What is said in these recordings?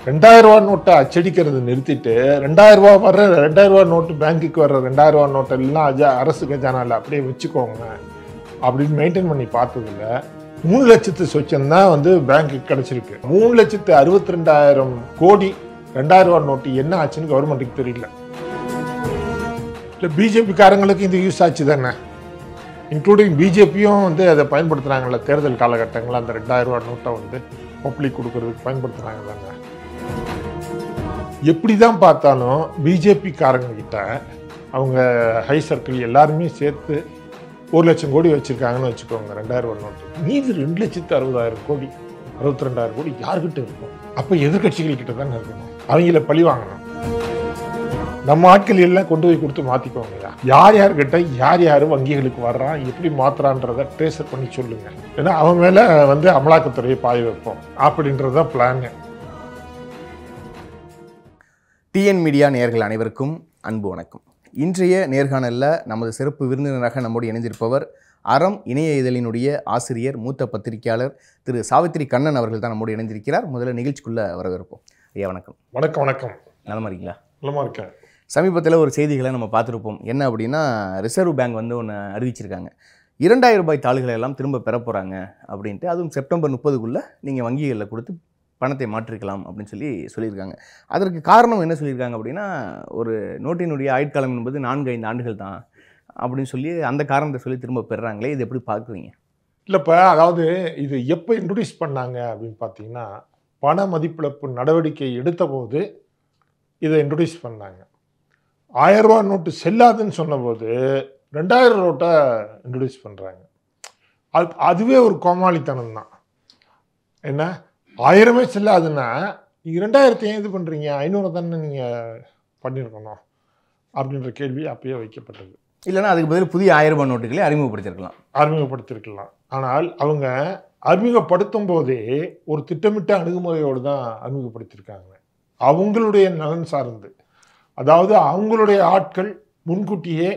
ரெண்டாயிரம் ரூபா நோட்டை அச்சடிக்கிறத நிறுத்திட்டு ரெண்டாயிரம் ரூபா வர்ற ரெண்டாயிரம் ரூபா நோட்டு பேங்க்குக்கு வர்ற ரெண்டாயிரம் ரூபா நோட்டை எல்லாம் அஜா அரசு கஜானால அப்படியே வச்சுக்கோங்க அப்படின்னு மெயின்டைன் பண்ணி பார்த்ததுல மூணு லட்சத்து சொச்சம் தான் வந்து பேங்க்குக்கு கிடைச்சிருக்கு மூணு லட்சத்து அறுபத்தி ரெண்டாயிரம் கோடி ரெண்டாயிரம் ரூபா நோட்டு என்ன ஆச்சுன்னு கவர்மெண்ட்டுக்கு தெரியல இல்லை பிஜேபிக்காரங்களுக்கு இது யூஸ் ஆச்சு தானே இன்க்ளூடிங் பிஜேபியும் வந்து அதை பயன்படுத்துகிறாங்கல்ல தேர்தல் காலகட்டங்களில் அந்த ரெண்டாயிரம் ரூபா நோட்டை வந்து பப்ளிக் கொடுக்கறதுக்கு பயன்படுத்துகிறாங்க தானே எப்படி தான் பார்த்தாலும் பிஜேபி காரங்க கிட்ட அவங்க ஹை சர்க்கிள் எல்லாருமே சேர்த்து ஒரு லட்சம் கோடி வச்சுருக்காங்கன்னு வச்சுக்கோங்க ரெண்டாயிரம் ரூபா நோட்டு மீதி ரெண்டு லட்சத்து அறுபதாயிரம் கோடி அறுபத்தி ரெண்டாயிரம் கோடி யார்கிட்ட இருக்கும் அப்போ எதிர்கட்சிகள் கிட்ட தானே இருக்கணும் அவங்கள பழி வாங்கணும் நம்ம ஆட்கள் எல்லாம் கொண்டு போய் கொடுத்து மாத்திக்கோங்கய்யா யார் யார் கிட்ட யார் யார் வங்கிகளுக்கு வர்றான் எப்படி மாத்துறான்றத ட்ரேசர் பண்ணி சொல்லுங்க ஏன்னா அவன் மேல வந்து அமலாக்கத்துறையை பாய வைப்போம் அப்படின்றத பிளான் டிஎன் மீடியா நேயர்கள் அனைவருக்கும் அன்பு வணக்கம் இன்றைய நேர்காணலில் நமது சிறப்பு விருந்தினராக நம்மோடு இணைந்திருப்பவர் அறம் இணைய இதழினுடைய ஆசிரியர் மூத்த பத்திரிகையாளர் திரு சாவித்திரி கண்ணன் அவர்கள் தான் நம்மோடு இணைந்திருக்கிறார் முதல்ல நிகழ்ச்சிக்குள்ளே வரவேற்போம் ஐயா வணக்கம் வணக்கம் வணக்கம் நலமா இருக்கீங்களா நல்லமா இருக்கேன் சமீபத்தில் ஒரு செய்திகளை நம்ம பார்த்துருப்போம் என்ன அப்படின்னா ரிசர்வ் பேங்க் வந்து ஒன்று அறிவிச்சிருக்காங்க இரண்டாயிரம் ரூபாய் தாள்களை எல்லாம் திரும்ப பெற போகிறாங்க அப்படின்ட்டு அதுவும் செப்டம்பர் முப்பதுக்குள்ளே நீங்கள் வங்கிகளில் கொடுத்து பணத்தை மாற்றிக்கலாம் அப்படின்னு சொல்லி சொல்லியிருக்காங்க அதற்கு காரணம் என்ன சொல்லியிருக்காங்க அப்படின்னா ஒரு நோட்டினுடைய ஆயுட்காலம் என்பது நான்கு ஐந்து ஆண்டுகள் தான் அப்படின்னு சொல்லி அந்த காரணத்தை சொல்லி திரும்ப பெறுறாங்களே இது எப்படி பார்க்குறீங்க இல்லைப்ப அதாவது இது எப்போ இன்ட்ரடியூஸ் பண்ணாங்க அப்படின்னு பார்த்தீங்கன்னா பண மதிப்பிழப்பு நடவடிக்கை எடுத்த போது இதை இன்ட்ரடியூஸ் பண்ணாங்க ஆயிரம் ரூபா நோட்டு செல்லாதுன்னு சொன்னபோது ரெண்டாயிரம் நோட்டை இன்ட்ரடியூஸ் பண்ணுறாங்க அது அதுவே ஒரு கோமாளித்தனம் தான் என்ன ஆயிரமே செல்லாதுன்னா நீங்கள் ரெண்டாயிரத்தி ஏன் இது பண்ணுறீங்க ஐநூறு தானே நீங்கள் பண்ணியிருக்கணும் அப்படின்ற கேள்வி அப்பயே வைக்கப்பட்டது இல்லைன்னா அதுக்கு பதில் புதிய ஆயிரம் ரூபாய் நோட்டுகளை அறிமுகப்படுத்தியிருக்கலாம் அறிமுகப்படுத்தியிருக்கலாம் ஆனால் அவங்க அறிமுகப்படுத்தும் போதே ஒரு திட்டமிட்ட அணுகுமுறையோடு தான் அறிமுகப்படுத்தியிருக்காங்க அவங்களுடைய நலன் சார்ந்து அதாவது அவங்களுடைய ஆட்கள் முன்கூட்டியே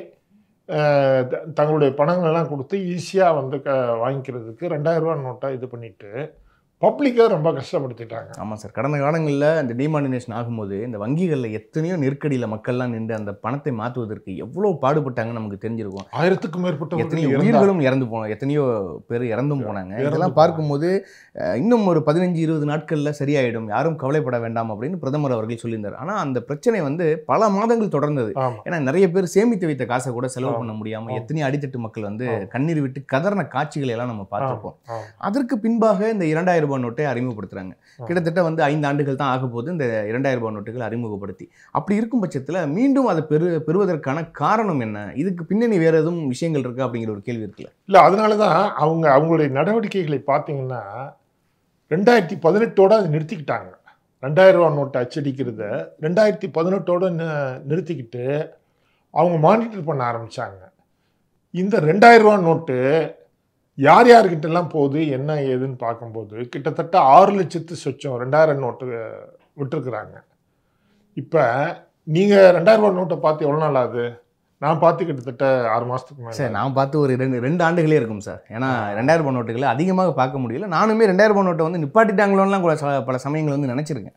அஹ், த- தங்களுடைய பணங்கள் எல்லாம் கொடுத்து ஈஸியாக வந்து க வாங்கிக்கிறதுக்கு ரெண்டாயிரம் ரூபா நோட்டை இது பண்ணிட்டு பப்ளிக்கை ரொம்ப கஷ்டப்படுத்திட்டாங்க ஆமாம் சார் கடந்த காலங்களில் இந்த டிமானினேஷன் ஆகும்போது இந்த வங்கிகளில் எத்தனையோ நெருக்கடியில் மக்கள்லாம் நின்று அந்த பணத்தை மாற்றுவதற்கு எவ்வளோ பாடுபட்டாங்கன்னு நமக்கு தெரிஞ்சிருக்கும் ஆயிரத்துக்கும் மேற்பட்ட எத்தனையோ உயிர்களும் இறந்து போனோம் எத்தனையோ பேர் இறந்தும் போனாங்க இறந்து இதெல்லாம் போனாங்க. பார்க்கும்போது அஹ், இன்னும் ஒரு பதினஞ்சு இருபது நாட்களில் சரியாயிடும் யாரும் கவலைப்பட வேண்டாம் அப்படின்னு பிரதமர் அவர்கள் சொல்லியிருந்தார் ஆனால் அந்த பிரச்சனை வந்து பல மாதங்கள் தொடர்ந்தது ஆமாம் ஏன்னா நிறைய பேர் சேமித்து வைத்த காசை கூட செலவு ஆமா. பண்ண முடியாமல் ஆமா. எத்தனையோ அடித்தட்டு மக்கள் வந்து ஆமா. கண்ணீர் விட்டு கதறின காட்சிகளை எல்லாம் நம்ம பார்த்துருப்போம் ஆமாம் அதற்கு பின்பாக இந்த இரண்டாயிரம் ரூபாய் நோட்டை அறிமுகப்படுத்துறாங்க ஆ. கிட்டத்தட்ட வந்து ஐந்து ஆண்டுகள் தான் ஆக போகுது இந்த இரண்டாயிரம் ரூபாய் நோட்டுகள் அறிமுகப்படுத்தி அப்படி இருக்கும் பட்சத்தில் மீண்டும் அதை பெறு பெறுவதற்கான காரணம் என்ன இதுக்கு பின்னணி வேற எதுவும் விஷயங்கள் இருக்கா அப்படிங்கிற ஒரு கேள்வி இருக்குல்ல இல்லை அதனால தான் அவங்க அவங்களுடைய நடவடிக்கைகளை பார்த்தீங்கன்னா ரெண்டாயிரத்தி பதினெட்டோட அதை நிறுத்திக்கிட்டாங்க ரெண்டாயிரம் ரூபா நோட்டை அச்சடிக்கிறத ரெண்டாயிரத்தி பதினெட்டோட நி- நிறுத்திக்கிட்டு அவங்க மானிட்டர் பண்ண ஆரம்பிச்சாங்க இந்த ரெண்டாயிரம் ரூபா நோட்டு யார் யார்கிட்டலாம் போகுது என்ன ஏதுன்னு பார்க்கும்போது கிட்டத்தட்ட ஆறு லட்சத்து சொச்சம் ரெண்டாயிரம் நோட்டு விட்டுருக்குறாங்க இப்போ நீங்கள் ரெண்டாயிரம் ரூபா நோட்டை பார்த்து எவ்வளோ நாள் ஆகுது நான் பார்த்து கிட்டத்தட்ட ஆறு மாதத்துக்கு மேலே சார் நான் பார்த்து ஒரு ரெண்டு ரெண்டு ஆண்டுகளே இருக்கும் சார் ஏன்னா ரெண்டாயிரம் ரூபாய் நோட்டுகளை அதிகமாக பார்க்க முடியல நானுமே ரெண்டாயிரம் ரூபாய் நோட்டை வந்து நிப்பாட்டிட்டாங்களோலாம் கூட ச- பல சமயங்கள் வந்து நினச்சிருக்கேன்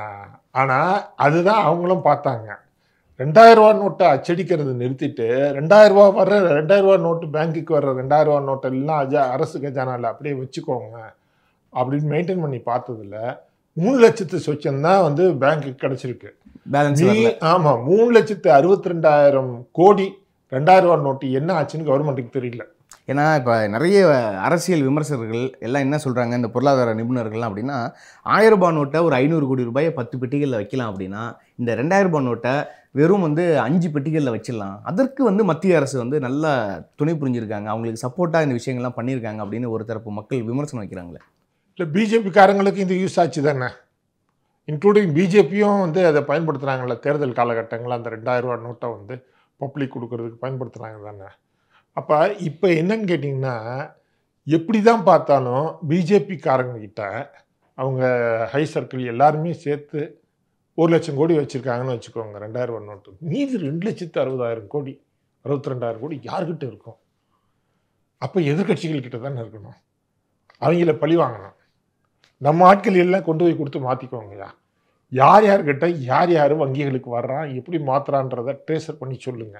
ஆனால் அதுதான் அவங்களும் பார்த்தாங்க ரெண்டாயிரம் ரூபா நோட்டை அச்சடிக்கிறத நிறுத்திட்டு ரெண்டாயிரம் ரூபா வர்ற ரெண்டாயிரம் ரூபா நோட்டு பேங்க்குக்கு வர்ற ரெண்டாயிரம் ரூபா நோட்டை எல்லாம் அஜா அரசு கஜானால அப்படியே வச்சுக்கோங்க அப்படின்னு மெயின்டைன் பண்ணி பார்த்ததுல மூணு லட்சத்து சொச்சம் தான் வந்து பேங்க்குக்கு கிடைச்சிருக்கு பேலன்ஸ் நீ வரல ஆமா மூணு லட்சத்து அறுபத்தி ரெண்டாயிரம் கோடி ரெண்டாயிரம் ரூபா நோட்டு என்ன ஆச்சுன்னு கவர்மெண்ட்டுக்கு தெரியல ஏன்னா இப்போ நிறைய அரசியல் விமர்சகர்கள் எல்லாம் என்ன சொல்கிறாங்க இந்த பொருளாதார நிபுணர்கள்லாம் அப்படின்னா ஆயிரம் ரூபாய் நோட்டை ஒரு ஐநூறு கோடி ரூபாயை பத்து பெட்டிகளில் வைக்கலாம் அப்படின்னா இந்த ரெண்டாயிரம் ரூபாய் நோட்டை வெறும் வந்து அஞ்சு பெட்டிகளில் வச்சிடலாம் அதற்கு வந்து மத்திய அரசு வந்து நல்லா துணை புரிஞ்சிருக்காங்க அவங்களுக்கு சப்போர்ட்டாக இந்த விஷயங்கள்லாம் பண்ணியிருக்காங்க அப்படின்னு ஒரு தரப்பு மக்கள் விமர்சனம் வைக்கிறாங்களே இல்லை பிஜேபிக்காரங்களுக்கு இது யூஸ் ஆச்சு தானே இன்க்ளூடிங் பிஜேபியும் வந்து அதை பயன்படுத்துகிறாங்கல்ல தேர்தல் காலகட்டங்களில் அந்த ரெண்டாயிரம் ரூபா நோட்டை வந்து பப்ளிக் கொடுக்கறதுக்கு பயன்படுத்துகிறாங்க தானே அப்போ இப்போ என்னன்னு கேட்டிங்கன்னா எப்படி தான் பார்த்தாலும் பிஜேபிக்காரங்க கிட்ட அவங்க ஹை சர்க்கிள் எல்லாருமே சேர்த்து ஒரு லட்சம் கோடி வச்சுருக்காங்கன்னு வச்சுக்கோங்க ரெண்டாயிரம் ரூபா நோட்டு மீதி ரெண்டு லட்சத்து அறுபதாயிரம் கோடி அறுபத்தி ரெண்டாயிரம் கோடி யார்கிட்ட இருக்கும் அப்போ எதிர்கட்சிகள் கிட்ட தானே இருக்கணும் அவங்கள பழி வாங்கணும் நம்ம ஆட்கள் எல்லாம் கொண்டு போய் கொடுத்து மாற்றிக்கோங்கய்யா யார் யார்கிட்ட யார் யார் வங்கிகளுக்கு வர்றான் எப்படி மாத்துறான்றதை ட்ரேசர் பண்ணி சொல்லுங்க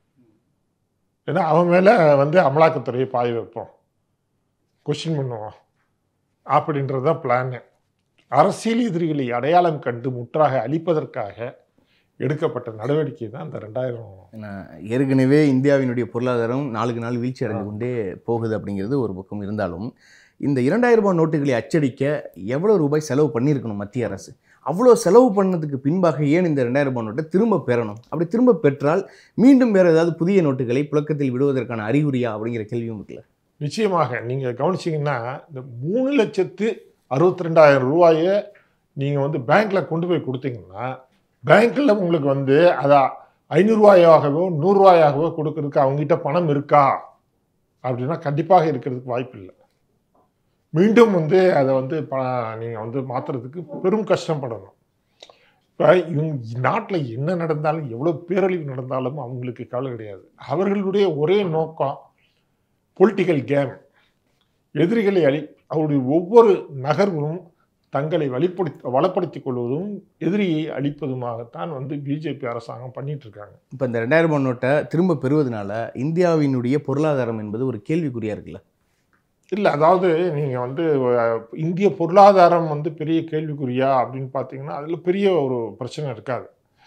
ஏன்னா அவன் மேலே வந்து அமலாக்கத்துறையை பாய வைப்போம் கொஷின் பண்ணுவோம் அப்படின்றது தான் பிளான் அரசியல் எதிரிகளை அடையாளம் கண்டு முற்றாக அழிப்பதற்காக எடுக்கப்பட்ட நடவடிக்கை தான் இந்த ரெண்டாயிரம் ஏன்னா ஏற்கனவே இந்தியாவினுடைய பொருளாதாரம் நாளுக்கு நாள் வீழ்ச்சி அடைந்து கொண்டே போகுது அப்படிங்கிறது ஒரு பக்கம் இருந்தாலும் இந்த இரண்டாயிரம் ரூபாய் நோட்டுகளை அச்சடிக்க எவ்வளோ ரூபாய் செலவு பண்ணியிருக்கணும் மத்திய அரசு அவ்வளோ செலவு பண்ணதுக்கு பின்பாக ஏன் இந்த ரெண்டாயிரம் ரூபாய் நோட்டை திரும்ப பெறணும் அப்படி திரும்ப பெற்றால் மீண்டும் வேறு ஏதாவது புதிய நோட்டுகளை புழக்கத்தில் விடுவதற்கான அறிகுறியா அப்படிங்கிற கேள்வியும் இருக்குல்ல நிச்சயமாக நீங்கள் கவனிச்சிங்கன்னா இந்த மூணு லட்சத்து அறுபத்தி ரெண்டாயிரம் ரூபாயை நீங்கள் வந்து பேங்க்கில் கொண்டு போய் கொடுத்தீங்கன்னா பேங்க்கில் உங்களுக்கு வந்து அதை ஐநூறுரூவாயாகவோ நூறுரூவாயாகவோ கொடுக்கறதுக்கு அவங்ககிட்ட பணம் இருக்கா அப்படின்னா கண்டிப்பாக இருக்கிறதுக்கு வாய்ப்பு இல்லை மீண்டும் வந்து அதை வந்து ப நீங்கள் வந்து மாற்றுறதுக்கு பெரும் கஷ்டப்படணும் இப்போ இவங்க நாட்டில் என்ன நடந்தாலும் எவ்வளோ பேரழிவு நடந்தாலும் அவங்களுக்கு கவலை கிடையாது அவர்களுடைய ஒரே நோக்கம் பொலிட்டிக்கல் கேம் எதிரிகளை அழி அவருடைய ஒவ்வொரு நகர்வும் தங்களை வழிப்படுத்தி வளப்படுத்திக் கொள்வதும் எதிரியை அழிப்பதுமாகத்தான் வந்து பிஜேபி அரசாங்கம் பண்ணிட்டு இருக்காங்க இப்போ இந்த ரெண்டாயிரம் ரூபாய் நோட்டை திரும்ப பெறுவதனால இந்தியாவினுடைய பொருளாதாரம் என்பது ஒரு கேள்விக்குறியா இருக்குல்ல இல்லை அதாவது நீங்கள் வந்து அஹ், இந்திய பொருளாதாரம் வந்து பெரிய கேள்விக்குறியா அப்படின்னு பார்த்தீங்கன்னா அதில் பெரிய ஒரு பிரச்சனை இருக்காது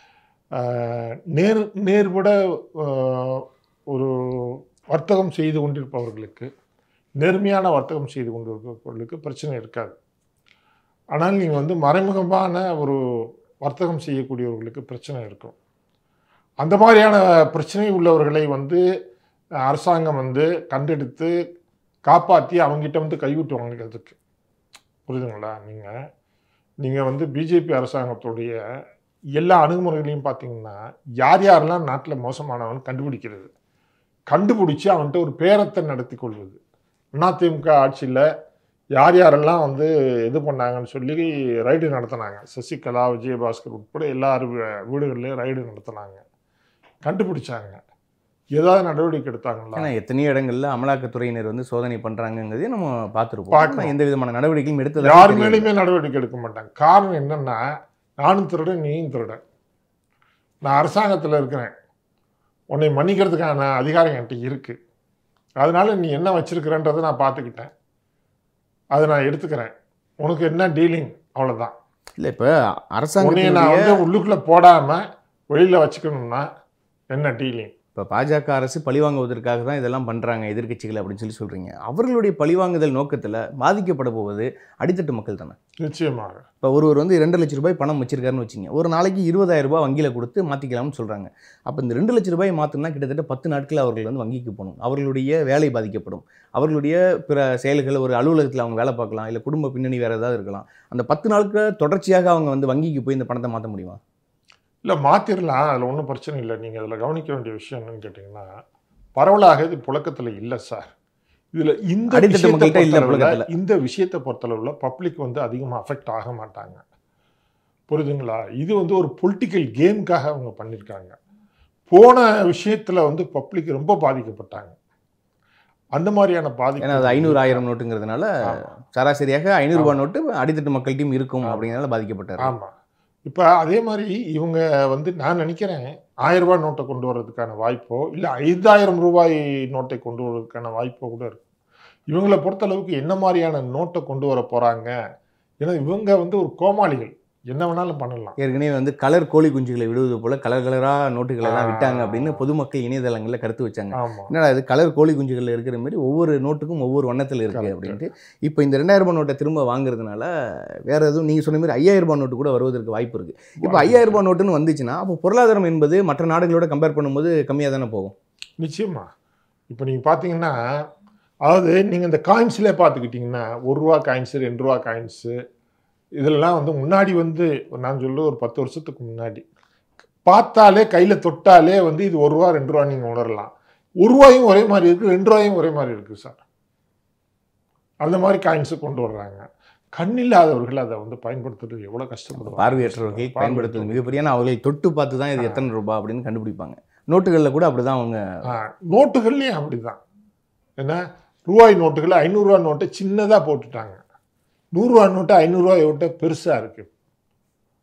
அஹ், நேர் நேர்பட அஹ், ஒரு வர்த்தகம் செய்து கொண்டிருப்பவர்களுக்கு நேர்மையான வர்த்தகம் செய்து கொண்டிருப்பவர்களுக்கு பிரச்சனை இருக்காது ஆனால் நீங்கள் வந்து மறைமுகமான ஒரு வர்த்தகம் செய்யக்கூடியவர்களுக்கு பிரச்சனை இருக்கும் அந்த மாதிரியான பிரச்சனை உள்ளவர்களை வந்து அஹ், அரசாங்கம் வந்து கண்டெடுத்து காப்பாற்றி அவங்ககிட்ட வந்து கைவிட்டு வாங்கிக்கிறதுக்கு புரியுதுங்களா நீங்கள் நீங்கள் வந்து பிஜேபி அரசாங்கத்துடைய எல்லா அணுகுமுறைகளையும் பார்த்தீங்கன்னா யார் யாரெல்லாம் நாட்டில் மோசமானவன் கண்டுபிடிக்கிறது கண்டுபிடிச்சி அவன்கிட்ட ஒரு பேரத்தை நடத்தி கொள்வது அதிமுக ஆட்சியில் யார் யாரெல்லாம் வந்து இது பண்ணாங்கன்னு சொல்லி ரைடு நடத்தினாங்க சசிகலா விஜயபாஸ்கர் உட்பட எல்லார் வீ- வீடுகள்லையும் ரைடு நடத்தினாங்க கண்டுபிடிச்சாங்க ஏதாவது நடவடிக்கை எடுத்தாங்களா ஏன்னா எத்தனையோ இடங்கள்ல அமலாக்கத்துறையினர் வந்து சோதனை பண்றாங்கங்கிறதையும் நம்ம பார்த்துருப்போம் பார்க்கணும். ஆனா எந்த விதமான நடவடிக்கையும் எடுத்தது யார் மேலேயுமே நடவடிக்கை எடுக்க மாட்டாங்க காரணம் என்னன்னா நானும் திருடன் நீயும் திருடன் நான் அரசாங்கத்தில் இருக்கிறேன் உன்னை மன்னிக்கிறதுக்கான அதிகாரம் என்கிட்ட இருக்கு அதனால நீ என்ன வச்சிருக்கிறன்றதை நான் பார்த்துக்கிட்டேன் அதை நான் எடுத்துக்கிறேன் உனக்கு என்ன டீலிங் அவ்வளோதான் இல்ல இப்ப உன்னைய நான் அரசாங்கத்தினுடைய வந்து உள்ளுக்குள்ளே போடாமல் வெளியில் வச்சுக்கணும்னா என்ன டீலிங் இப்போ பாஜக அரசு பழிவாங்குவதற்காக தான் இதெல்லாம் பண்ணுறாங்க எதிர்க்கட்சிகள் அப்படின்னு சொல்லி சொல்கிறீங்க அவர்களுடைய பழிவாங்குதல் நோக்கத்தில் பாதிக்கப்பட போவது அடித்தட்டு மக்கள் தானே நிச்சயமாக இப்போ ஒருவர் வந்து ரெண்டு லட்ச ரூபாய் பணம் வச்சிருக்காருன்னு வச்சுங்க ஒரு நாளைக்கு இருபதாயிரம் ரூபாய் வங்கியில் கொடுத்து மாற்றிக்கலாம்னு சொல்கிறாங்க அப்போ இந்த ரெண்டு லட்ச ரூபாய் மாற்றினா கிட்டத்தட்ட பத்து நாட்கள் அவர்கள் வந்து வங்கிக்கு போகணும் அவர்களுடைய வேலை பாதிக்கப்படும் அவர்களுடைய பிற செயல்கள் ஒரு அலுவலகத்தில் அவங்க வேலை பார்க்கலாம் இல்லை குடும்ப பின்னணி வேறு ஏதாவது இருக்கலாம் அந்த பத்து நாளுக்கு தொடர்ச்சியாக அவங்க வந்து வங்கிக்கு போய் இந்த பணத்தை மாற்ற முடியுமா இல்லை மாற்றிடலாம் அதில் ஒன்றும் பிரச்சனை இல்லை நீங்கள் அதில் கவனிக்க வேண்டிய விஷயம் என்னன்னு கேட்டிங்கன்னா பரவலாக இது புழக்கத்தில் இல்லை சார் இதில் இந்த அடித்தட்டு விஷயத்தை மக்கள்கிட்ட இல்ல பொறுத்தளவுல, புழக்கத்துல. இந்த விஷயத்தை பொறுத்தளவில் பப்ளிக் வந்து அதிகமாக அஃபெக்ட் ஆக மாட்டாங்க புரியுதுங்களா இது வந்து ஒரு பொலிட்டிக்கல் கேமுக்காக அவங்க பண்ணியிருக்காங்க போன விஷயத்தில் வந்து பப்ளிக் ரொம்ப பாதிக்கப்பட்டாங்க அந்த மாதிரியான பாதிப்பு ஏன்னா அது ஐநூறு ஆயிரம் நோட்டுங்கிறதுனால ஆமா. சராசரியாக ஐநூறு ரூபாய் நோட்டு அடித்தட்டு மக்கள்கிட்டையும் இருக்கும் ஆமா. அப்படிங்கிறனால பாதிக்கப்பட்டார் ஆமாம் இப்போ அதே மாதிரி இவங்க வந்து நான் நினைக்கிறேன் ஆயிரம் ரூபாய் நோட்டை கொண்டு வர்றதுக்கான வாய்ப்போ இல்லை ஐந்தாயிரம் ரூபாய் நோட்டை கொண்டு வர்றதுக்கான வாய்ப்போ கூட இருக்கு இவங்களை பொறுத்தளவுக்கு என்ன மாதிரியான நோட்டை கொண்டு வர போகிறாங்க ஏன்னா இவங்க வந்து ஒரு கோமாளிகள் என்ன வேணாலும் பண்ணலாம் ஏற்கனவே வந்து கலர் கோழி குஞ்சுகளை விடுவது போல கலர் கலரா நோட்டுகளை எல்லாம் ஆ. விட்டாங்க அப்படின்னு பொதுமக்கள் இணையதளங்களில் கருத்து வச்சாங்க ஆமாம் என்னடா இது கலர் கோழி குஞ்சுகள் இருக்கிற மாதிரி ஒவ்வொரு நோட்டுக்கும் ஒவ்வொரு வண்ணத்தில் இருக்கு Correct. அப்படின்ட்டு இப்போ இந்த ரெண்டாயிரம் ரூபாய் நோட்டை திரும்ப வாங்குறதுனால வேற எதுவும் நீங்க சொன்ன மாதிரி ஐயாயிரம் ரூபாய் நோட்டு கூட வருவதற்கு வாய்ப்பு இருக்கு இப்போ ஐயாயிரம் ரூபாய் நோட்டுன்னு வந்துச்சுன்னா அப்போ பொருளாதாரம் என்பது மற்ற நாடுகளோட கம்பேர் பண்ணும்போது கம்மியாக தானே போகும் நிச்சயமா இப்போ நீங்கள் பார்த்தீங்கன்னா அதாவது நீங்கள் இந்த காயின்ஸ்லேயே பார்த்துக்கிட்டிங்கன்னா ஒரு ரூபா காயின்ஸு ரெண்டு ரூபா காயின்ஸு இதெல்லாம் வந்து முன்னாடி வந்து நான் சொல்ல ஒரு பத்து வருஷத்துக்கு முன்னாடி பார்த்தாலே கையில் தொட்டாலே வந்து இது ஒரு ரூபா ரெண்டு ரூபா நீங்கள் உணரலாம் ஒரு ரூபாயும் ஒரே மாதிரி இருக்குது ரெண்டு ரூபாயும் ஒரே மாதிரி இருக்குது சார் அந்த மாதிரி காயின்ஸு கொண்டு வர்றாங்க கண்ணில்லாதவர்கள் அதை வந்து பயன்படுத்துறது எவ்வளோ கஷ்டப்படுவாங்க பார்வையற்றவர்கள் பயன்படுத்துவது மிகப்பெரிய ஏன்னா அவர்களை தொட்டு பார்த்து தான் இது எத்தனை ரூபாய் அப்படின்னு கண்டுபிடிப்பாங்க நோட்டுகளில் கூட அப்படிதான் அவங்க ஆ, நோட்டுகள்லையும் அப்படிதான் என்ன ரூபாய் நோட்டுகள் ஐநூறுரூவா நோட்டை சின்னதாக போட்டுட்டாங்க நூறுரூவா நோட்டு ஐநூறுரூவாயை விட்ட பெருசாக இருக்கு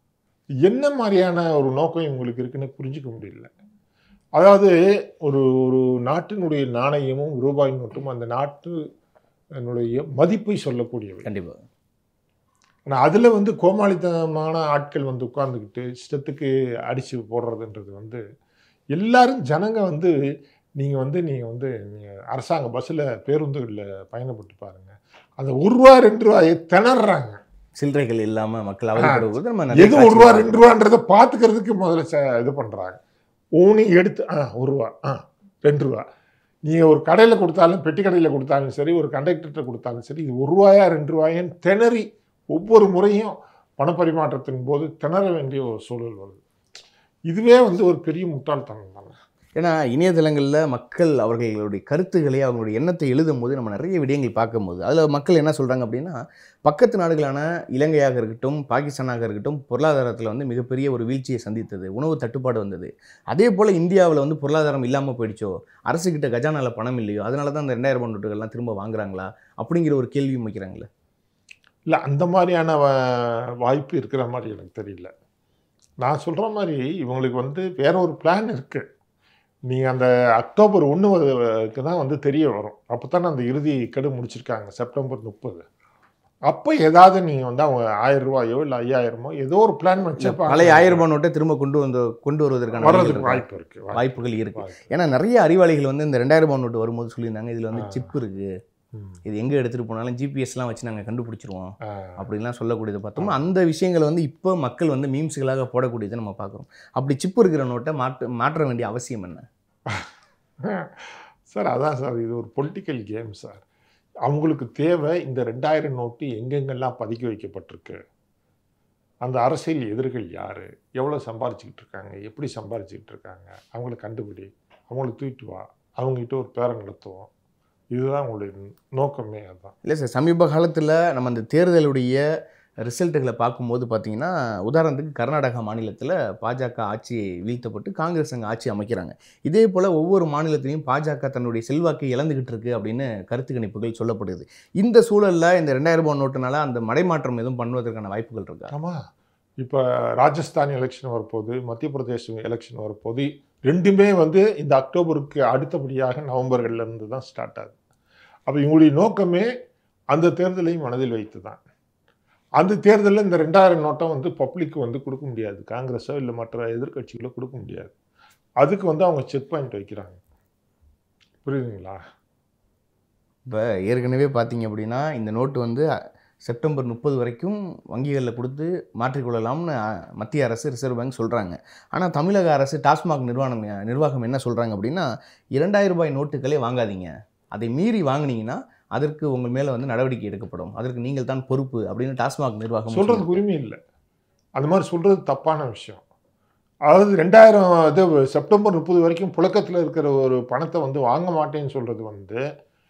என்ன மாதிரியான ஒரு நோக்கம் இவங்களுக்கு இருக்குன்னு புரிஞ்சுக்க முடியல அதாவது ஒரு ஒரு நாட்டினுடைய நாணயமும் ரூபாய் நோட்டும் அந்த நாட்டினுடைய மதிப்பை சொல்லக்கூடியவை கண்டிப்பா ஆனால் அதில் வந்து கோமாளித்தனமான ஆட்கள் வந்து உட்கார்ந்துக்கிட்டு இஷ்டத்துக்கு அடித்து போடுறதுன்றது வந்து எல்லாரும் ஜனங்க வந்து நீங்கள் வந்து நீங்கள் வந்து நீங்கள் அரசாங்க பஸ்ஸில் பேருந்துகளில் பயணப்பட்டு பாருங்கள் அந்த ஒரு ரூபா ரெண்டு ரூபாயை திணறாங்க சில்லறைகள் இல்லாம மக்கள் அவதிப்படுவது போது நம்ம நிறைய எது ஒரு ரூபா காட்சிகள் ரெண்டு ரூபான்றதை பார்த்துக்கிறதுக்கு முதல்ல ச- இது பண்ணுறாங்க ஊனி எடுத்து ஆ ஒரு ரூபா ஆ ரெண்டு ரூபா நீங்கள் ஒரு கடையில் கொடுத்தாலும் பெட்டி கடையில் கொடுத்தாலும் சரி ஒரு கண்டக்டர்கிட்ட கொடுத்தாலும் சரி இது ஒரு ரூபாயா ரெண்டு ரூபாயான்னு திணறி ஒவ்வொரு முறையும் பணப்பரிமாற்றத்தின் போது திணற வேண்டிய ஒரு சூழல் வருது இதுவே வந்து ஒரு பெரிய முட்டாள்தனம் தானே ஏன்னா இணையதளங்களில் மக்கள் அவர்களுடைய கருத்துக்களை அவங்களுடைய எண்ணத்தை எழுதும் போது நம்ம நிறைய விடயங்கள் பார்க்கும்போது அதில் மக்கள் என்ன சொல்கிறாங்க அப்படின்னா பக்கத்து நாடுகளான இலங்கையாக இருக்கட்டும் பாகிஸ்தானாக இருக்கட்டும் பொருளாதாரத்தில் வந்து மிகப்பெரிய ஒரு வீழ்ச்சியை சந்தித்தது உணவு தட்டுப்பாடு வந்தது அதே போல் இந்தியாவில் வந்து பொருளாதாரம் இல்லாமல் போயிடுச்சோ அரசுக்கிட்ட கஜானால பணம் இல்லையோ அதனால தான் அந்த ரெண்டாயிரம் ரூபாய் நோட்டுகள்லாம் திரும்ப வாங்குறாங்களா அப்படிங்கிற ஒரு கேள்வியும் வைக்கிறாங்களே இல்லை அந்த மாதிரியான வ- வாய்ப்பு இருக்கிற மாதிரி எனக்கு தெரியல நான் சொல்கிற மாதிரி இவங்களுக்கு வந்து வேற ஒரு பிளான் இருக்குது நீங்கள் அந்த அக்டோபர் ஒன்றுக்கு தான் வந்து தெரிய வரும் அப்போ தானே அந்த இறுதி கெடு முடிச்சிருக்காங்க செப்டம்பர் முப்பது அப்போ ஏதாவது நீங்கள் வந்து அவங்க ஆயிரம் ரூபாயோ இல்லை ஐயாயிரமோ ஏதோ ஒரு பிளான் வச்சு பழைய ஆயிரம் ரூபாய் நோட்டை திரும்ப கொண்டு வந்து கொண்டு வருவதற்கான வழிகள் வர்றதுக்கு இருக்கா? வாய்ப்பு இருக்குது வாய்ப்புகள் இருக்கு ஏன்னா நிறைய அறிவாளிகள் வந்து இந்த ரெண்டாயிரம் ரூபாய் நோட்டு வரும்போது சொல்லியிருந்தாங்க இதில் வந்து ஆ. சிப் இருக்கு இது எங்கே எடுத்துகிட்டு போனாலும் ஜிபிஎஸ்லாம் வச்சு நாங்கள் கண்டுபிடிச்சிருவோம் அப்படின்லாம் சொல்லக்கூடியது பார்த்தோம்னா அந்த விஷயங்களை வந்து இப்போ மக்கள் வந்து மீம்ஸ்களாக போடக்கூடியதை நம்ம பார்க்குறோம் அப்படி சிப்பு இருக்கிற நோட்டை மாற்ற மாற்ற வேண்டிய அவசியம் என்ன சார் அதான் சார் இது ஒரு பொலிட்டிக்கல் கேம் சார் அவங்களுக்கு தேவை இந்த ரெண்டாயிரம் நோட்டு எங்கெங்கெல்லாம் பதுக்கி வைக்கப்பட்டிருக்கு அந்த அரசியல் எதிரிகள் யார் எவ்வளோ சம்பாரிச்சுக்கிட்டு இருக்காங்க எப்படி சம்பாரிச்சுக்கிட்டு இருக்காங்க அவங்கள கண்டுபிடி அவங்கள தூக்கிட்டு வா அவங்ககிட்ட ஒரு பேரம் நடத்துவோம் இதுதான் அவங்களுடைய நோக்கமே அதுதான் இல்லை சார் சமீப காலத்தில் நம்ம அந்த தேர்தலுடைய ரிசல்ட்டுகளை பார்க்கும்போது பார்த்தீங்கன்னா உதாரணத்துக்கு கர்நாடகா மாநிலத்தில் பாஜக ஆட்சி வீழ்த்தப்பட்டு காங்கிரஸ் அங்கே ஆட்சி அமைக்கிறாங்க இதே போல் ஒவ்வொரு மாநிலத்திலையும் பாஜக தன்னுடைய செல்வாக்கை இழந்துகிட்டு இருக்கு அப்படின்னு கருத்து கணிப்புகள் சொல்லப்படுது இந்த சூழலில் இந்த ரெண்டாயிரம் ரூபாய் நோட்டுனால அந்த மடைமாற்றம் எதுவும் பண்ணுவதற்கான வாய்ப்புகள் இருக்கா ஆமாம் இப்போ ராஜஸ்தான் எலெக்ஷன் வரப்போகுது மத்திய பிரதேச எலெக்ஷன் வரப்போகுது ரெண்டுமே வந்து இந்த அக்டோபருக்கு அடுத்தபடியாக நவம்பர்ல இருந்து தான் ஸ்டார்ட் ஆகுது அப்போ இவங்களுடைய நோக்கமே அந்த தேர்தலையும் மனதில் வைத்து தான் அந்த தேர்தலில் இந்த ரெண்டாயிரம் நோட்டம் வந்து பப்ளிக் வந்து கொடுக்க முடியாது காங்கிரஸோ இல்லை மற்ற எதிர்க்கட்சிகளோ கொடுக்க முடியாது அதுக்கு வந்து அவங்க செக் பாயிண்ட் வைக்கிறாங்க புரியுதுங்களா இப்போ ஏற்கனவே பார்த்தீங்க அப்படின்னா இந்த நோட்டு வந்து அ, செப்டம்பர் முப்பது வரைக்கும் வங்கிகளில் கொடுத்து மாற்றிக்கொள்ளலாம்னு அ, மத்திய அரசு ரிசர்வ் பேங்க் சொல்கிறாங்க ஆனால் தமிழக அரசு டாஸ்மாக் நிர்வாகம் நிர்வாகம் என்ன சொல்கிறாங்க அப்படின்னா இரண்டாயிரம் ரூபாய் நோட்டுகளே வாங்காதீங்க அதை மீறி வாங்குனீங்கன்னா அதற்கு உங்கள் மேலே வந்து நடவடிக்கை எடுக்கப்படும் அதற்கு நீங்கள் தான் பொறுப்பு அப்படின்னு டாஸ்மாக் நிர்வாகம் சொல்கிறதுக்கு உரிமை இல்லை அந்த மாதிரி சொல்கிறது தப்பான விஷயம் அதாவது ரெண்டாயிரம் இது செப்டம்பர் முப்பது வரைக்கும் புழக்கத்தில் இருக்கிற ஒரு பணத்தை வந்து வாங்க மாட்டேன்னு சொல்கிறது வந்து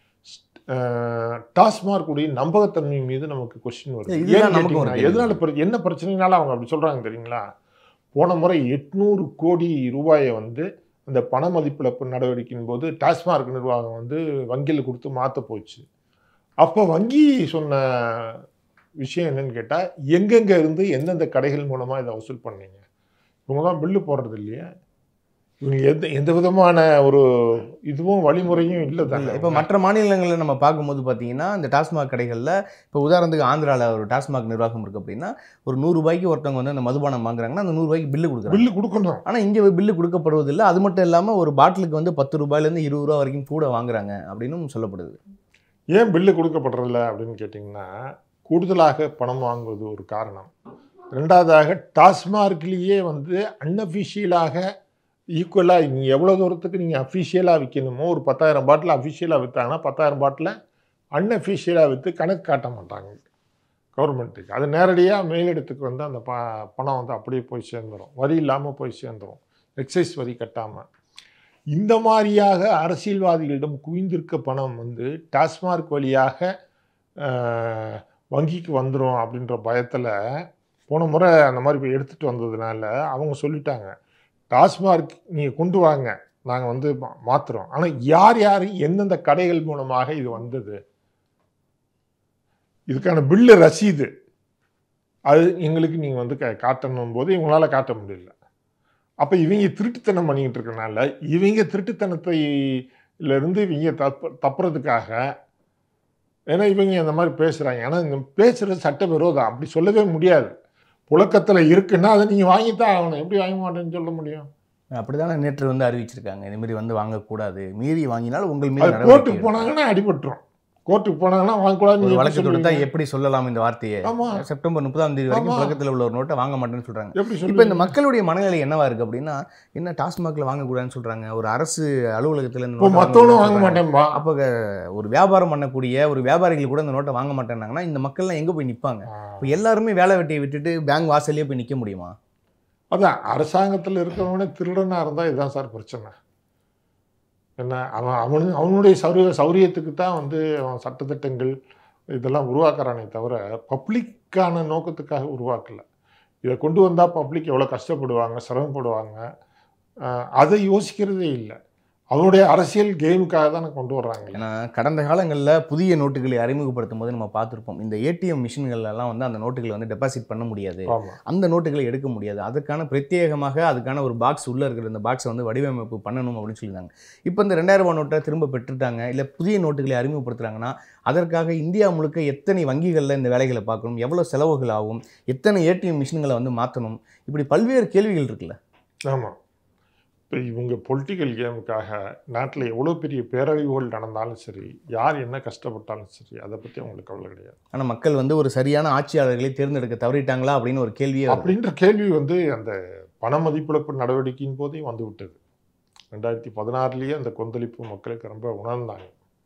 அஹ், டாஸ்மார்க் உடைய நம்பகத்தன்மை மீது நமக்கு கொஸ்டின் வருது இதுதான் ஏன்னு நமக்கும் ஒரு கேட்டீங்கன்னா, கேள்வி. எதனால பிர- என்ன பிரச்சனைனால அவங்க அப்படி சொல்கிறாங்க தெரியுங்களா போன முறை எட்நூறு கோடி ரூபாயை வந்து அந்த பண மதிப்பிழப்பு நடவடிக்கையின் போது டாஸ்மார்க் நிர்வாகம் வந்து வங்கியில் கொடுத்து மாற்ற போச்சு அப்போ வங்கி சொன்ன விஷயம் என்னன்னு கேட்டால் எங்கெங்கே இருந்து எந்தெந்த கடைகள் மூலமாக இதை வசூல் பண்ணீங்க இவங்க தான் பில்லு போடுறது இல்லையா இவங்க எந்த எந்த விதமான ஒரு இதுவும் வழிமுறையும் இல்லை தானே இப்போ மற்ற மாநிலங்களில் நம்ம பார்க்கும்போது பார்த்தீங்கன்னா இந்த டாஸ்மாக் கடைகளில் இப்போ உதாரணத்துக்கு ஆந்திராவில் ஒரு டாஸ்மாக் நிர்வாகம் இருக்குது அப்படின்னா ஒரு நூறு ரூபாய்க்கு ஒருத்தவங்க வந்து அந்த மதுபானம் வாங்குறாங்கன்னா அந்த நூறு ரூபாய்க்கு பில்லு கொடுக்குறாங்க பில்லு கொடுக்கணும் ஆனால் இங்கே பில்லு கொடுக்கப்படுவதில்லை அது மட்டும் இல்லாமல் ஒரு பாட்டிலுக்கு வந்து பத்து ரூபாயிலேருந்து இருபது ரூபா வரைக்கும் கூட வாங்குறாங்க அப்படின்னும் சொல்லப்படுது ஏன் பில்லு கொடுக்கப்படுறதில்ல அப்படின்னு கேட்டிங்கன்னா கூடுதலாக பணம் வாங்குவது ஒரு காரணம் ரெண்டாவதாக டாஸ்மார்க்லேயே வந்து அன்அஃபிஷியலாக ஈக்குவலாக நீங்கள் எவ்வளோ தூரத்துக்கு நீங்கள் அஃபிஷியலாக விற்கணுமோ ஒரு பத்தாயிரம் பாட்டில் அஃபிஷியலாக விற்றாங்கன்னா பத்தாயிரம் பாட்டில் அன்அஃபிஷியலாக விற்று கணக்கு காட்ட மாட்டாங்க கவர்மெண்ட்டுக்கு அது நேரடியாக மேலிடத்துக்கு வந்து அந்த ப பணம் வந்து அப்படியே போய் சேர்ந்துடும் வரி இல்லாமல் போய் சேர்ந்துடும் எக்ஸைஸ் வரி கட்டாமல் இந்த மாதிரியாக அரசியல்வாதிகளிடம் குவிந்திருக்க பணம் வந்து டாஸ்மார்க் வழியாக அஹ், வங்கிக்கு வந்துடும் அப்படின்ற பயத்தில் போன முறை அந்த மாதிரி போய் எடுத்துகிட்டு வந்ததுனால அவங்க சொல்லிட்டாங்க டாஸ்மார்க் நீங்கள் கொண்டு வாங்க நாங்கள் வந்து மா- மாத்துறோம் ஆனால் யார் யார் எந்தெந்த கடைகள் மூலமாக இது வந்தது இதுக்கான பில்லு ரசீது அது எங்களுக்கு நீங்கள் வந்து க காட்டணும் போது இவங்களால காட்ட முடியல அப்போ இவங்க திருட்டுத்தனம் பண்ணிக்கிட்டு இருக்கனால இவங்க திருட்டுத்தனத்தை ல இருந்து இவங்க தப்பு தப்புறதுக்காக ஏன்னா இவங்க இந்த மாதிரி பேசுகிறாங்க ஆனால் இந்த பேசுகிறது சட்ட விரோதம் அப்படி சொல்லவே முடியாது புழக்கத்தில் இருக்குன்னா அதை நீங்கள் வாங்கித்தான் ஆகணும் எப்படி வாங்க மாட்டேன்னு சொல்ல முடியும் அப்படிதானே நேற்று வந்து அறிவிச்சிருக்காங்க இந்த மாதிரி வந்து வாங்கக்கூடாது மீறி வாங்கினால் உங்கள் மீது அது நடவடிக்கை கோர்ட்டுக்கு எடுக்கப்படும். போனாங்கன்னா அடிபட்டுரும் கோர்ட்டுக்கு போனாங்கன்னா வாங்கக்கூடாதுன்னு ஒரு நீங்க வழக்கு எப்படி கொடுத்தா சொல்லுவீங்க? எப்படி சொல்லலாம் இந்த வார்த்தையை ஆமா செப்டம்பர் முப்பதாம் தேதி வரைக்கும் ஆமா. பக்கத்தில் உள்ள ஒரு நோட்டை வாங்க மாட்டேன்னு சொல்றாங்க எப்படி இப்போ இந்த சொல்லுவீங்க மக்களுடைய மனநிலை என்னவா இருக்கு அப்படின்னா என்ன டாஸ்மாக்ல வாங்கக்கூடாதுன்னு சொல்றாங்க ஒரு அரசு அலுவலகத்துல இந்த இப்போ நோட்டை மற்றவனும் வாங்க வாங்கக்கூடாதுன்னு மாட்டேன்பா சொல்றாங்க. அப்போ க- ஒரு வியாபாரம் பண்ணக்கூடிய ஒரு வியாபாரிகள் கூட இந்த நோட்டை வாங்க மாட்டேன்னாங்கன்னா இந்த மக்கள்லாம் எங்க போய் நிப்பாங்க இப்போ எல்லாருமே வேலை வெட்டியை விட்டுட்டு பேங்க் வாசல்லே போய் நிக்க முடியுமா அதான் அரசாங்கத்தில் இருக்கிறவனே திருடனா இருந்தால் இதுதான் சார் பிரச்சனை என்ன அவன் அவனு அவனுடைய சௌரிய சௌரியத்துக்கு தான் வந்து அவன் சட்டத்திட்டங்கள் இதெல்லாம் உருவாக்குறானே தவிர பப்ளிக்கான நோக்கத்துக்காக உருவாக்கல இதை கொண்டு வந்தால் பப்ளிக் எவ்வளோ கஷ்டப்படுவாங்க சிரமப்படுவாங்க ஆஹ் அதை யோசிக்கிறதே இல்லை அவனுடைய அரசியல் கேமுக்காக தானே கொண்டு வர்றாங்க ஏன்னா கடந்த காலங்களில் புதிய நோட்டுகளை அறிமுகப்படுத்தும் போது நம்ம பார்த்துருப்போம் இந்த ஏடிஎம் மிஷின்கள் எல்லாம் வந்து அந்த நோட்டுகளை வந்து டெபாசிட் பண்ண முடியாது ஆமாம் அந்த நோட்டுகளை எடுக்க முடியாது அதுக்கான பிரத்யேகமாக அதுக்கான ஒரு பாக்ஸ் உள்ளே இருக்கிற இந்த பாக்ஸை வந்து வடிவமைப்பு பண்ணணும் அப்படின்னு சொல்லியிருந்தாங்க இப்போ இந்த ரெண்டாயிரம் ரூபாய் நோட்டை திரும்ப பெற்றுட்டாங்க இல்லை புதிய நோட்டுகளை அறிமுகப்படுத்துகிறாங்கன்னா அதற்காக இந்தியா முழுக்க எத்தனை வங்கிகளில் இந்த வேலைகளை பார்க்கணும் எவ்வளோ செலவுகள் ஆகும் எத்தனை ஏடிஎம் மிஷின்களை வந்து மாற்றணும் இப்படி பல்வேறு கேள்விகள் இருக்குல்ல ஆமாம் இப்போ இவங்க பொலிட்டிக்கல் கேமுக்காக நாட்டில் எவ்வளோ பெரிய பேரழிவுகள் நடந்தாலும் சரி யார் என்ன கஷ்டப்பட்டாலும் சரி அதை பற்றி அவங்களுக்கு கவலை கிடையாது ஆனால் மக்கள் வந்து ஒரு சரியான ஆட்சியாளர்களை தேர்ந்தெடுக்க தவறிட்டாங்களா அப்படின்னு ஒரு கேள்வியே வருது. அப்படின்ற கேள்வி வந்து அந்த பண மதிப்பிழப்பு நடவடிக்கையின் போதே வந்து விட்டது ரெண்டாயிரத்தி பதினாறுலேயே அந்த கொந்தளிப்பு மக்களுக்கு ரொம்ப உணர்ந்தாங்க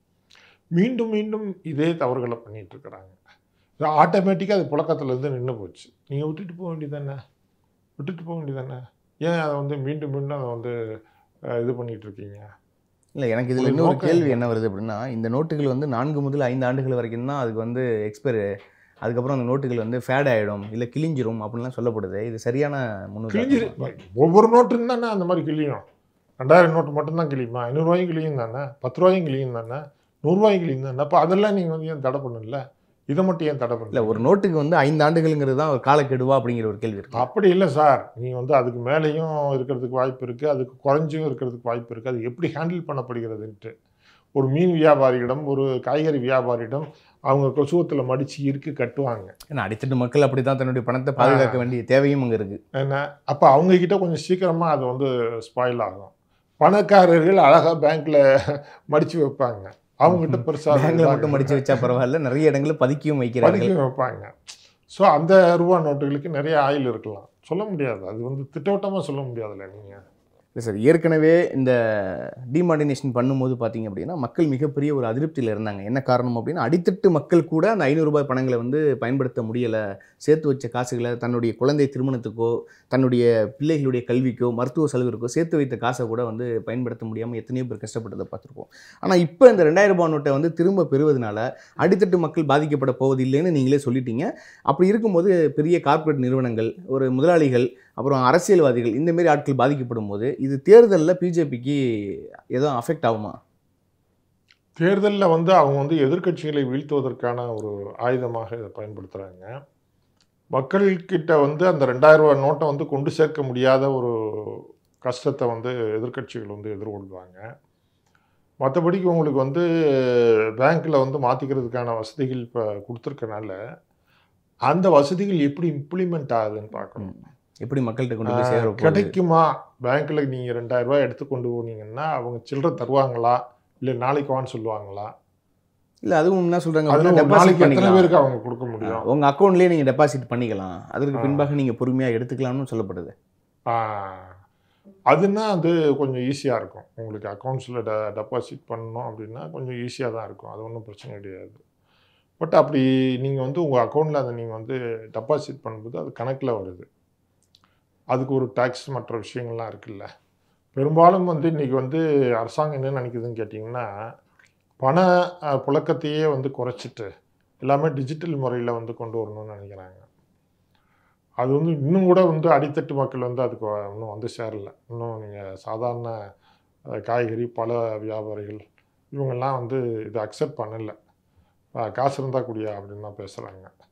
மீண்டும் மீண்டும் இதே தவறுகளை பண்ணிட்டு இருக்கிறாங்க ஆட்டோமேட்டிக்காக அது புழக்கத்துலேருந்து நின்று போச்சு நீங்கள் விட்டுட்டு போக வேண்டியதானே விட்டுட்டு போக வேண்டியதானே ஏன் அதை வந்து மீண்டும் மீண்டும் அதை வந்து அஹ், இது பண்ணிட்டு இருக்கீங்க இல்லை எனக்கு இதில் ஒரு இன்னொரு நோக்கம் கேள்வி என்ன வருது அப்படின்னா இந்த நோட்டுகள் வந்து நான்கு முதல் ஐந்து ஆண்டுகள் வரைக்கும் தான் அதுக்கு வந்து எக்ஸ்பைர் அதுக்கப்புறம் அந்த நோட்டுகள் வந்து ஃபேட் ஆகிடும் இல்லை கிழிஞ்சிரும் அப்படின்லாம் சொல்லப்படுது இது சரியான கிழிஞ்சிரு முன்னுதாரணமா? ஒவ்வொரு நோட்டு தானே அந்த மாதிரி கிழியும் ரெண்டாயிரம் நோட்டு மட்டும்தான் கிழியுமா ஐநூறுரூவாயும் கிழியும் தானே பத்து ரூபாயும் கிழியும் தானே நூறுரூவாயும் கிழியும் தானே அப்போ அதெல்லாம் நீங்கள் வந்து ஏன் தடை பண்ணல இதை மட்டும் ஏன் தடை இல்லை பண்ணல ஒரு நோட்டுக்கு வந்து ஐந்து ஆண்டுகள்ங்கிறது தான் ஒரு காலக்கெடுவா அப்படிங்கிற ஒரு கேள்வி இருக்கு அப்படி இல்லை சார் நீங்கள் வந்து அதுக்கு மேலேயும் இருக்கிறதுக்கு வாய்ப்பு இருக்குது அதுக்கு குறைஞ்சும் இருக்கிறதுக்கு வாய்ப்பு இருக்குது அது எப்படி ஹேண்டில் பண்ணப்படுகிறதுன்ட்டு ஒரு மீன் வியாபாரியிடம் ஒரு காய்கறி வியாபாரியிடம் அவங்க கொசுவத்தில் மடித்து இறுக்கி கட்டுவாங்க ஏன்னா அடித்தட்டு மக்கள் அப்படி தான் தன்னுடைய பணத்தை பாதுகாக்க வேண்டிய தேவையும் அங்கே இருக்குது என்ன அப்போ அவங்கக்கிட்ட கொஞ்சம் சீக்கிரமாக அது வந்து ஸ்பாயில் ஆகும் பணக்காரர்கள் அழகாக பேங்க்கில் மடித்து வைப்பாங்க அவங்ககிட்ட பெருசாக பேங்க்ல மட்டும் மடிச்சு வச்சா பரவாயில்ல நிறைய இடங்களில் பதுக்கியும் வைக்கிறார்கள் பதுக்கி வைப்பாங்க ஸோ அந்த ரூபா நோட்டுகளுக்கு நிறைய ஆயில் இருக்கலாம் சொல்ல முடியாது அது வந்து திட்டவட்டமாக சொல்ல முடியாதுல்ல நீங்கள் இல்லை சார் ஏற்கனவே இந்த டிமார்டினேஷன் பண்ணும்போது பார்த்தீங்க அப்படின்னா மக்கள் மிகப்பெரிய ஒரு அதிருப்தியில் இருந்தாங்க என்ன காரணம் அப்படின்னா அடித்தட்டு மக்கள் கூட அந்த ஐநூறு ரூபாய் பணங்களை வந்து பயன்படுத்த முடியலை சேர்த்து வச்ச காசுகளை தன்னுடைய குழந்தை திருமணத்துக்கோ தன்னுடைய பிள்ளைகளுடைய கல்விக்கோ மருத்துவ செலவிற்கோ சேர்த்து வைத்த காசை கூட வந்து பயன்படுத்த முடியாமல் எத்தனையோ பேர் கஷ்டப்பட்டதை பார்த்துருப்போம் ஆனால் இப்போ இந்த ரெண்டாயிரம் ரூபாய் நோட்டை வந்து திரும்ப பெறுவதனால அடித்தட்டு மக்கள் பாதிக்கப்பட போவதில்லைன்னு நீங்களே சொல்லிட்டீங்க அப்படி இருக்கும்போது பெரிய கார்ப்பரேட் நிறுவனங்கள் ஒரு முதலாளிகள் அப்புறம் அரசியல்வாதிகள் இந்த மாதிரி ஆட்கள் பாதிக்கப்படும் போது இது தேர்தலில் பிஜேபிக்கு எதுவும் அஃபெக்ட் ஆகுமா தேர்தலில் வந்து அவங்க வந்து எதிர்க்கட்சிகளை வீழ்த்துவதற்கான ஒரு ஆயுதமாக இதை பயன்படுத்துகிறாங்க மக்கள்கிட்ட வந்து அந்த ரெண்டாயிரம் ரூபாய் நோட்டை வந்து கொண்டு சேர்க்க முடியாத ஒரு கஷ்டத்தை வந்து எதிர்க்கட்சிகள் வந்து எதிர்கொள்வாங்க மற்றபடிக்கு உங்களுக்கு வந்து பேங்க்கில் வந்து மாற்றிக்கிறதுக்கான வசதிகள் இப்போ கொடுத்துருக்கனால அந்த வசதிகள் எப்படி இம்ப்ளிமெண்ட் ஆகுதுன்னு பார்க்கணும் எப்படி மக்கள்கிட்ட கொண்டு போய் சேர போகுது? கிடைக்குமா பேங்க்ல நீங்க ரெண்டாயிரம் ரூபாய் எடுத்து கொண்டு போனீங்கன்னா அவங்க சில்லறை தருவாங்களா இல்லை நாளைக்கு வான்னு சொல்லுவாங்களா இல்ல அதுவும் என்ன சொல்றாங்க அதுல அப்படின்னா ஒரு deposit நாளைக்கு எத்தனை பண்ணிக்கலாம். பேருக்கு அவங்க கொடுக்க முடியும் உங்க அக்கௌண்ட்லயே நீங்க டெபாசிட் பண்ணிக்கலாம் அதற்கு ஆ. பின்பாக நீங்க பொறுமையா எடுத்துக்கலாம்னு சொல்லப்படுது ஆ, அதுன்னா அது கொஞ்சம் ஈஸியாக இருக்கும் உங்களுக்கு அக்கௌண்ட்ஸில் ட டெபாசிட் பண்ணணும் அப்படின்னா கொஞ்சம் ஈஸியாக தான் இருக்கும் அது ஒன்றும் பிரச்சனை கிடையாது பட் அப்படி நீங்கள் வந்து உங்கள் அக்கௌண்ட்டில் அதை நீங்கள் வந்து டெபாசிட் பண்ணும்போது அது கணக்கில் வருது அதுக்கு ஒரு டேக்ஸ் மற்ற விஷயங்கள்லாம் இருக்குல்ல பெரும்பாலும் வந்து இன்றைக்கி வந்து அரசாங்கம் என்ன நினைக்குதுன்னு கேட்டிங்கன்னா பண அஹ், புழக்கத்தையே வந்து குறைச்சிட்டு எல்லாமே டிஜிட்டல் முறையில் வந்து கொண்டு வரணும்னு நினைக்கிறாங்க அது வந்து இன்னும் கூட வந்து அடித்தட்டு மக்கள் வந்து அதுக்கு வ- இன்னும் வந்து சேரல இன்னும் நீங்கள் சாதாரண அஹ், காய்கறி பழ வியாபாரிகள் இவங்கெல்லாம் வந்து இதை அக்செப்ட் பண்ணலை அஹ், காசு இருந்தால் கூடியா அப்படின்னு தான் பேசுகிறாங்க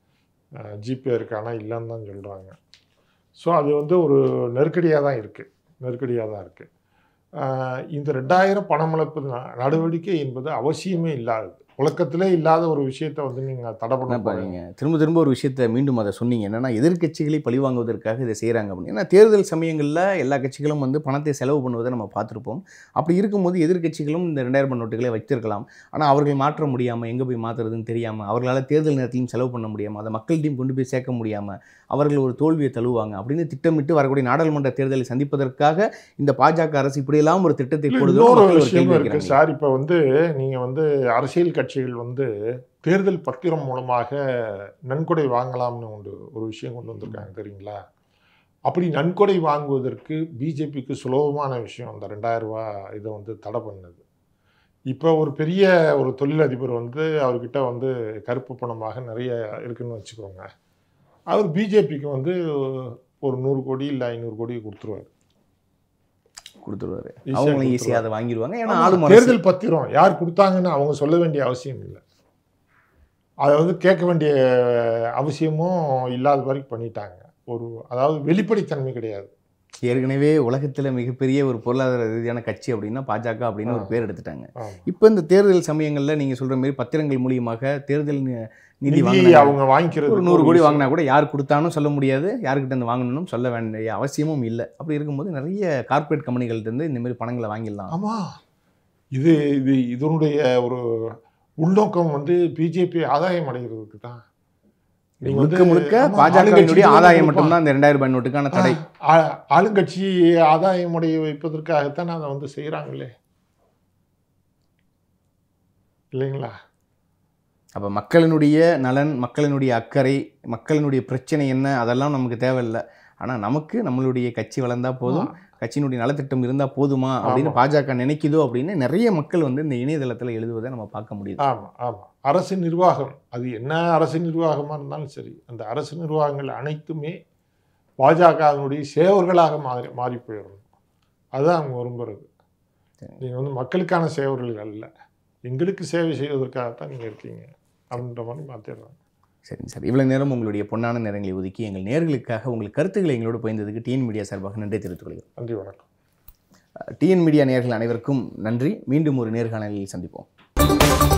ஜிபே இருக்கு ஆனால் இல்லைன்னு தான் சொல்கிறாங்க ஸோ அது வந்து ஒரு நெருக்கடியாக தான் இருக்குது நெருக்கடியாக தான் இருக்குது இந்த ரெண்டாயிரம் பணமிழப்பு ந- நடவடிக்கை என்பது அவசியமே இல்லாதது உலகத்திலே இல்லாத ஒரு விஷயத்தை வந்து நீங்கள் தடை பண்ண என்னப்பா போறீங்க. நீங்கள் திரும்ப திரும்ப ஒரு விஷயத்தை மீண்டும் அதை சொன்னீங்க என்னன்னா எதிர்க்கட்சிகளை பழிவாங்குவதற்காக இதை செய்கிறாங்க அப்படின்னு ஏன்னா தேர்தல் சமயங்களில் எல்லா கட்சிகளும் வந்து பணத்தை செலவு பண்ணுவதை நம்ம பார்த்துருப்போம் அப்படி இருக்கும்போது எதிர்க்கட்சிகளும் இந்த ரெண்டாயிரம் ரூபாய் நோட்டுகளை வைத்திருக்கலாம் ஆனால் அவர்கள் மாற்ற முடியாமல் எங்கே போய் மாற்றுறதுன்னு தெரியாமல் அவர்களால் தேர்தல் நேரத்திலையும் செலவு பண்ண முடியாமல் அதை மக்கள்கிட்டையும் கொண்டு போய் சேர்க்க முடியாமல் அவர்கள் ஒரு தோல்வியை தழுவாங்க அப்படின்னு திட்டமிட்டு வரக்கூடிய நாடாளுமன்ற தேர்தலை சந்திப்பதற்காக இந்த பாஜக அரசு இப்படியெல்லாம் ஒரு திட்டத்தை இல்ல, போடுது இன்னொரு மக்கள் ஒரு விஷயம் கேள்வி இருக்கு வைக்கிறாங்க. சார் இப்போ வந்து நீங்க வந்து அரசியல் கட்சிகள் வந்து தேர்தல் பத்திரம் மூலமாக நன்கொடை வாங்கலாம்னு உண்டு ஒரு விஷயம் கொண்டு வந்திருக்காங்க தெரியுங்களா அப்படி நன்கொடை வாங்குவதற்கு பிஜேபிக்கு சுலபமான விஷயம் அந்த ரெண்டாயிரம் ரூபாய் இதை வந்து தடை பண்ணது இப்போ ஒரு பெரிய ஒரு தொழிலதிபர் வந்து அவர்கிட்ட வந்து கருப்பு பணமாக நிறைய இருக்குன்னு வச்சுக்கோங்க அவர் பிஜேபிக்கு வந்து ஒரு நூறு கோடி இல்லை ஐநூறு கோடி கொடுத்துருவார் கொடுத்துருவாரு Easy ஆ அவங்களும் ஈஸியாக கொடுத்துருவாங்க. அதை வாங்கிடுவாங்க ஏன்னா ஆமா, ஆளும் அரசு தேர்தல் பத்திரம் யார் கொடுத்தாங்கன்னு அவங்க சொல்ல வேண்டிய அவசியம் இல்லை அதை வந்து கேட்க வேண்டிய அவசியமும் இல்லாத வரைக்கும் பண்ணிட்டாங்க ஒரு அதாவது வெளிப்படைத்தன்மை கிடையாது ஏற்கனவே உலகத்துல மிகப்பெரிய ஒரு பொருளாதார ரீதியான கட்சி அப்படின்னா பாஜக அப்படின்னு ஒரு ஆ. பேர் எடுத்துட்டாங்க ஆமா. இப்போ இந்த தேர்தல் சமயங்கள்ல நீங்க சொல்ற மாதிரி பத்திரங்கள் மூலியமாக தேர்தல் நி- நிதி நிதி வாங்கினாங்க அவங்க வாங்கிக்கிறது ஒரு நூறு கோடி வாங்கினா கூட யார் கொடுத்தாலும் சொல்ல முடியாது யார்கிட்ட இருந்து வாங்கணும்னு சொல்ல வேண்டிய அவசியமும் இல்லை அப்படி இருக்கும்போது நிறைய கார்ப்பரேட் கம்பெனிகள்ட்ட இருந்து இந்த மாதிரி பணங்களை வாங்கிடலாம் ஆமா இது இது இதனுடைய ஒரு உள்நோக்கம் வந்து பிஜேபி ஆதாயம் அடைகிறதுக்கு தான் நீங்க வந்து- முழுக்க முழுக்க ஆமா, பாஜகவினுடைய ஆளுங்கட்சிக்கு தான் ஆதாயம் கொடுப்பான். மட்டும்தான் இந்த ரெண்டாயிரம் ரூபாய் நோட்டுக்கான தடை ஆ- ஆளுங்கட்சி ஆதாயம் அடைய வைப்பதற்காகத்தான் அதை வந்து செய்கிறாங்களே இல்லைங்களா அப்போ மக்களினுடைய நலன் மக்களினுடைய அக்கறை மக்களினுடைய பிரச்சனை என்ன அதெல்லாம் நமக்கு தேவையில்லை ஆனால் நமக்கு நம்மளுடைய கட்சி வளர்ந்தா போதும் கட்சியினுடைய நலத்திட்டம் இருந்தால் போதுமா அப்படின்னு ஆமா. பாஜக நினைக்குதோ அப்படின்னு நிறைய மக்கள் வந்து இந்த இணையதளத்தில் எழுதுவதை நம்ம பார்க்க முடியுது ஆமாம் ஆமாம் அரசு நிர்வாகம் அது என்ன அரசு நிர்வாகமாக இருந்தாலும் சரி அந்த அரசு நிர்வாகங்கள் அனைத்துமே பாஜகவினுடைய சேவர்களாக மாறி மாறி போயிடணும் அதுதான் அவங்க விரும்புறது சரி. நீங்கள் வந்து மக்களுக்கான சேவர்கள் அல்ல எங்களுக்கு சேவை செய்வதற்காகத்தான் நீங்கள் இருக்கீங்க அப்படின்ற மாதிரி மாற்றிடுறாங்க சரிங்க சார் இவ்வளோ நேரம் உங்களுடைய பொன்னான நேரங்களை ஒதுக்கி எங்கள் நேர்களுக்காக உங்கள் கருத்துக்களை எங்களோடு பகிர்ந்ததுக்கு டிஎன் மீடியா சார்பாக நன்றி தெரிவித்துக் கொள்கிறோம் நன்றி வணக்கம் டிஎன் மீடியா நேர்கள் அனைவருக்கும் நன்றி மீண்டும் ஒரு நேர்காணலில் சந்திப்போம்